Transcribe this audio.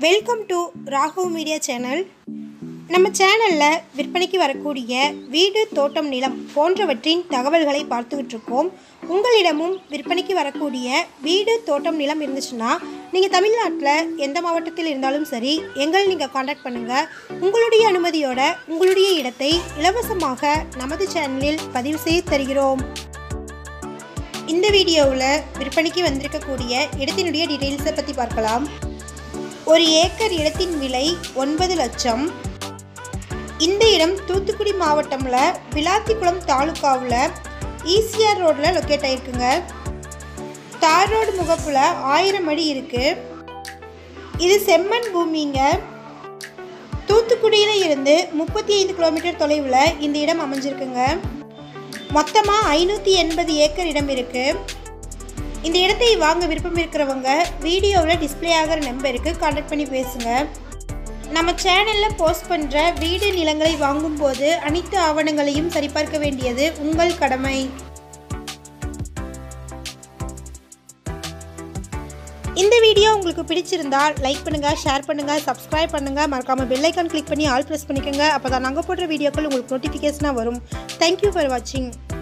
welcome to Raghav media channel நம்ம சேனலில் விற்பனைக்கு வரக்கூடிய வீடு தோட்டம் நிலம் போன்றவற்றின் தகவல்களை பார்த்துக்கிட்டு இருக்கோம் உங்களிடமும் விற்பனைக்கு வரக்கூடிய வீடு தோட்டம் நிலம் இருந்துச்சுன்னா நீங்கள் தமிழ்நாட்டில் எந்த மாவட்டத்தில் இருந்தாலும் சரி எங்களை நீங்கள் காண்டாக்ட் பண்ணுங்கள் உங்களுடைய அனுமதியோட உங்களுடைய இடத்தை இலவசமாக நமது சேனலில் பதிவு செய்து தருகிறோம் இந்த வீடியோவில் விற்பனைக்கு வந்திருக்கக்கூடிய இடத்தினுடைய டீட்டெயில்ஸை பற்றி பார்க்கலாம் ஒரு ஏக்கர் இடத்தின் விலை ஒன்பது லட்சம் இந்த இடம் தூத்துக்குடி மாவட்டம்ல விளாத்திக்குளம் தாலுக்காவில் ஈசிஆர் ரோட்டில் லொக்கேட் ஆயிருக்குங்க தார் ரோடு முகப்பில் ஆயிரம் அடி இருக்கு இது செம்மண் பூமிங்க தூத்துக்குடியில் இருந்து முப்பத்தி ஐந்து கிலோமீட்டர் தொலைவில் இந்த இடம் அமைஞ்சிருக்குங்க மொத்தமாக ஐநூற்றி எண்பது ஏக்கர் இடம் இருக்குது இந்த இடத்தை வாங்க விருப்பம் இருக்கிறவங்க வீடியோவில் டிஸ்ப்ளே ஆகிற நம்பருக்கு கான்டாக்ட் பண்ணி பேசுங்க நம்ம சேனலில் போஸ்ட் பண்ணுற வீடு நிலங்களை வாங்கும்போது அனைத்து ஆவணங்களையும் சரிபார்க்க வேண்டியது உங்கள் கடமை இந்த வீடியோ உங்களுக்கு பிடிச்சிருந்தால் லைக் பண்ணுங்கள் ஷேர் பண்ணுங்கள் சப்ஸ்கிரைப் பண்ணுங்கள் மறக்காமல் பெல் ஐக்கான் கிளிக் பண்ணி ஆல் ப்ரெஸ் பண்ணிக்கோங்க அப்போ தான் நாங்கள் போடுற வீடியோக்கள் உங்களுக்கு நோட்டிஃபிகேஷனாக வரும் தேங்க்யூ ஃபார் வாட்சிங்